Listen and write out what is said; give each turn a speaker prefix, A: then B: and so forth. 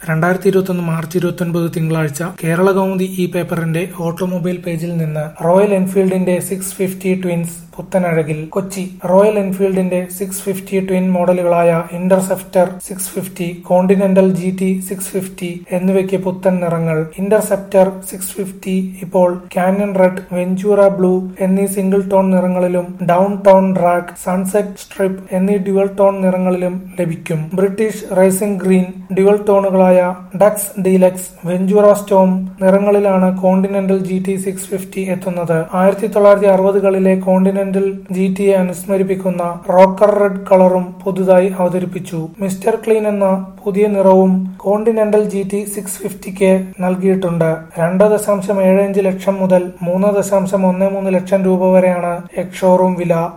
A: രണ്ടായിരത്തി ഇരുപത്തൊന്ന് മാർച്ച് ഇരുപത്തൊൻപത് തിങ്കളാഴ്ച കേരള കൗമുദി ഈ പേപ്പറിന്റെ ഓട്ടോമൊബൈൽ പേജിൽ നിന്ന് റോയൽ എൻഫീൽഡിന്റെ സിക്സ് ഫിഫ്റ്റി ട്വിൻസ് പുത്തനഴകിൽ കൊച്ചി റോയൽ എൻഫീൽഡിന്റെ സിക്സ് ഫിഫ്റ്റി ട്വിൻ മോഡലുകളായ Interceptor six fifty Continental G T six fifty എന്നിവയ്ക്ക് പുത്തൻ നിറങ്ങൾ ഇന്റർസെപ്റ്റർ സിക്സ് ഫിഫ്റ്റി ഇപ്പോൾ കാനൻ റെഡ് വെഞ്ചൂറ ബ്ലൂ എന്നീ സിംഗിൾ ടോൺ നിറങ്ങളിലും downtown drag sunset strip എന്നീ ഡ്യുവൽ ടോൺ നിറങ്ങളിലും ലഭിക്കും ബ്രിട്ടീഷ് റേസിംഗ് ഗ്രീൻ ഡ്യുവൽ ടോണുകളായ ഡക്സ് ഡീലക്സ് വെഞ്ചൂറ സ്റ്റോം നിറങ്ങളിലാണ് Continental G T six fifty എത്തുന്നത് ആയിരത്തി തൊള്ളായിരത്തി അറുപതുകളിലെ കോണ്ടിനെന്റൽ ജി ടിയെ അനുസ്മരിപ്പിക്കുന്ന റോക്കർ റെഡ് കളറും പുതുതായി അവതരിപ്പിച്ചു മിസ്റ്റർ ക്ലീൻ എന്ന പുതിയ നിറവും കോണ്ടിനെന്റൽ ജി ടി സിക്സ് ഫിഫ്റ്റിക്ക് നൽകിയിട്ടുണ്ട് രണ്ട് ദശാംശം ഏഴ് അഞ്ച് ലക്ഷം മുതൽ മൂന്ന് ദശാംശം ഒന്ന് മൂന്ന് ലക്ഷം രൂപ വരെയാണ് എക്സ് ഷോറൂം വില